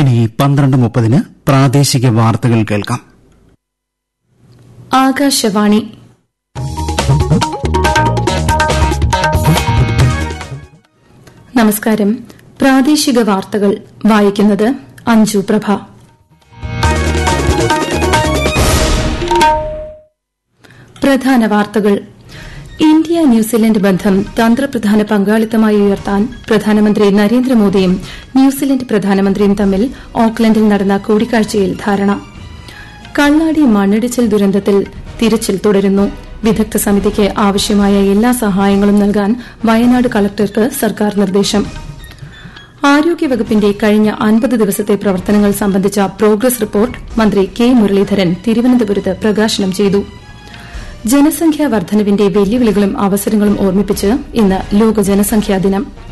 ഇനി പന്ത്രണ്ട് മുപ്പതിന് പ്രാദേശിക വാർത്തകൾ കേൾക്കാം ആകാശവാണി നമസ്കാരം പ്രാദേശിക വാർത്തകൾ വായിക്കുന്നത് അഞ്ജു പ്രഭ പ്രധാന വാർത്തകൾ ഇന്ത്യ ന്യൂസിലൻഡ് ബന്ധം തന്ത്രപ്രധാന പങ്കാളിത്തമായി ഉയർത്താൻ പ്രധാനമന്ത്രി നരേന്ദ്രമോദിയും ന്യൂസിലൻഡ് പ്രധാനമന്ത്രിയും തമ്മിൽ ഓക്ലൻഡിൽ നടന്ന കൂടിക്കാഴ്ചയിൽ ധാരണ കള്ളാടി മണ്ണിടിച്ചിൽ ദുരന്തത്തിൽ തിരച്ചിൽ തുടരുന്നു വിദഗ്ധ സമിതിക്ക് ആവശ്യമായ എല്ലാ സഹായങ്ങളും നൽകാൻ വയനാട് കളക്ടർക്ക് സർക്കാർ നിർദ്ദേശം ആരോഗ്യവകുപ്പിന്റെ കഴിഞ്ഞ അൻപത് ദിവസത്തെ പ്രവർത്തനങ്ങൾ സംബന്ധിച്ച പ്രോഗ്രസ് റിപ്പോർട്ട് മന്ത്രി കെ മുരളീധരൻ തിരുവനന്തപുരത്ത് പ്രകാശനം ചെയ്തു ജനസംഖ്യാ വർദ്ധനവിന്റെ വെല്ലുവിളികളും അവസരങ്ങളും ഓർമ്മിപ്പിച്ച് ഇന്ന് ലോക ജനസംഖ്യാ ദിനം